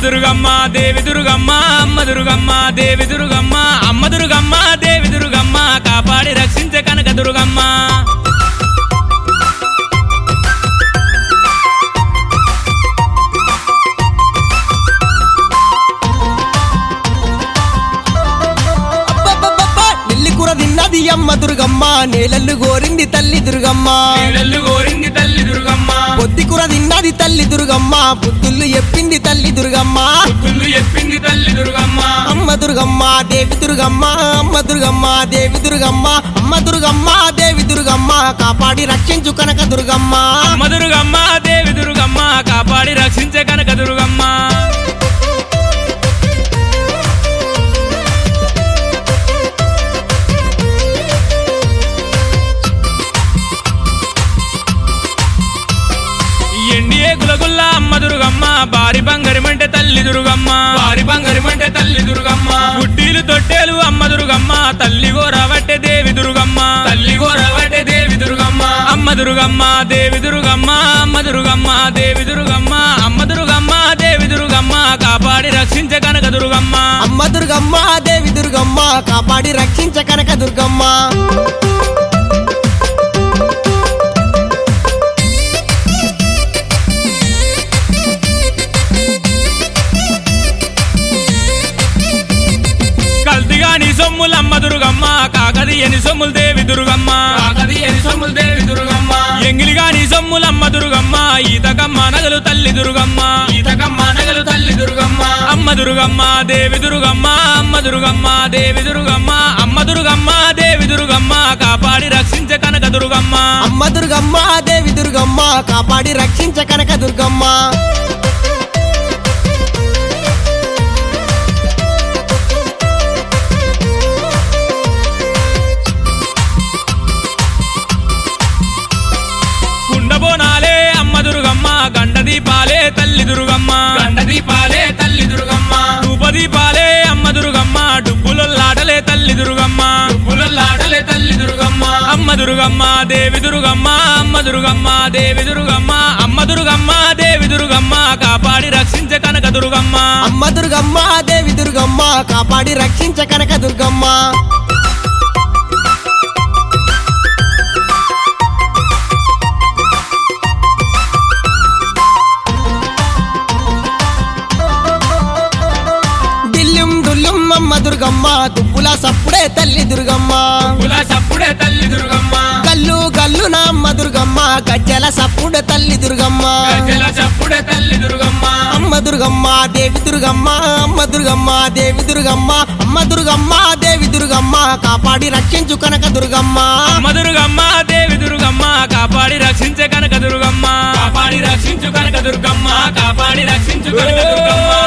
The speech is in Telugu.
దుర్గమ్మ దేవి దుర్గమ్మ అమ్మ దుర్గమ్మ దేవి దుర్గమ్మ అమ్మ దుర్గమ్మ దేవి దుర్గమ్మ కాపాడి రక్షించే కనక దుర్గమ్మ అబ్బబ్బబ్బబ్బా! నెల్లి కూర తిన్నది అమ్మ దుర్గమ్మ నేలల్లు గోరింది తల్లి దుర్గమ్మ నీళ్ళల్లు కోరింది తల్లి దుర్గమ్మ పొద్ది కూర తిన్నది తల్లి దుర్గమ్మ బుద్ధుళ్ళు ఎప్పింది తల్లి దుర్గమ్మ పుల్లు చెప్పింది తల్లి దుర్గమ్మ అమ్మ దుర్గమ్మ దేవి దుర్గమ్మ అమ్మ దుర్గమ్మ దేవి దుర్గమ్మ అమ్మ దుర్గమ్మ దేవి దుర్గమ్మ కాపాడి రక్షించు కనక దుర్గమ్మ అమ్మ దుర్గమ్మ దేవి దుర్గమ్మ కాపాడి రక్షించే కనక దుర్గమ్మ ఎండియే గులగుల్ల అమ్మ దుర్గమ్మ బారి బంగారమంటే తల్లి దుర్గమ్మ బారి బంగారమంటే తల్లి దుర్గమ్మ గుడ్డీలు తొట్టేలు అమ్మ దుర్గమ్మ తల్లి గోరవట్టే దేవి దుర్గమ్మ తల్లి గోరవట్టే దేవి దుర్గమ్మ అమ్మ దుర్గమ్మ దేవి దుర్గమ్మ అమ్మ దుర్గమ్మ దేవి దుర్గమ్మ అమ్మ దుర్గమ్మ దేవి దుర్గమ్మ కాపాడి రక్షించే కనక దుర్గమ్మ అమ్మ దుర్గమ్మ దేవి దుర్గమ్మ కాపాడి రక్షించ కనక దుర్గమ్మ కల్తిగా నీ సొమ్ములు అమ్మ దుర్గమ్మ కాకది ఎని సొమ్ములు దేవి దుర్గమ్మ కాకది ఎని సొమ్ములు దేవి దుర్గమ్మ ఎంగిలిగా నీ సొమ్ములు అమ్మ దుర్గమ్మ ఈతకమ్మ నగలు తల్లి దుర్గమ్మ ఈతకమ్మ నగలు తల్లి దుర్గమ్మ అమ్మ దుర్గమ్మ దేవి దుర్గమ్మ అమ్మ దుర్గమ్మ దేవి దుర్గమ్మ అమ్మ దుర్గమ్మ దేవి దుర్గమ్మ కాపాడి రక్షించే కనక దుర్గమ్మ అమ్మ దుర్గమ్మ దేవి దుర్గమ్మ కాపాడి రక్షించ కనక దుర్గమ్మ కుండబోనాలే అమ్మ దుర్గమ్మ గండ దీపాలే తల్లి దుర్గమ్మ గండ దీపాలే తల్లి దుర్గమ్మ ధూప దీపాలే అమ్మ దుర్గమ్మ డుబ్బులొల్లాటలే తల్లి దుర్గమ్మ డుబ్బులొల్లాటలే తల్లి దుర్గమ్మ అమ్మ దుర్గమ్మ దేవి దుర్గమ్మ అమ్మ దుర్గమ్మ దేవి దుర్గమ్మ అమ్మ దుర్గమ్మ దేవి దుర్గమ్మ కాపాడి రక్షించే కనక దుర్గమ్మ అమ్మ దుర్గమ్మ దేవి దుర్గమ్మ కాపాడి రక్షించ కనక దుర్గమ్మ దిల్లుం దుల్లుం అమ్మ దుర్గమ్మ దుప్పుల సప్పుడే తల్లి దుర్గమ్మ పుల సప్పుడే తల్లి దుర్గమ్మ గల్లు గల్లు నా అమ్మ దుర్గమ్మ గజ్జల సప్పుడే తల్లి దుర్గమ్మ గజల సప్పుడే తల్లి దుర్గమ్మ అమ్మ దుర్గమ్మ దేవి దుర్గమ్మ అమ్మ దుర్గమ్మ దేవి దుర్గమ్మ అమ్మ దుర్గమ్మ దేవి దుర్గమ్మ కాపాడి రక్షించు కనక దుర్గమ్మ అమ్మ దుర్గమ్మ దేవి దుర్గమ్మ కాపాడి రక్షించే కనక దుర్గమ్మ కాపాడి రక్షించు కనక దుర్గమ్మ కాపాడి రక్షించు కనక దుర్గమ్మ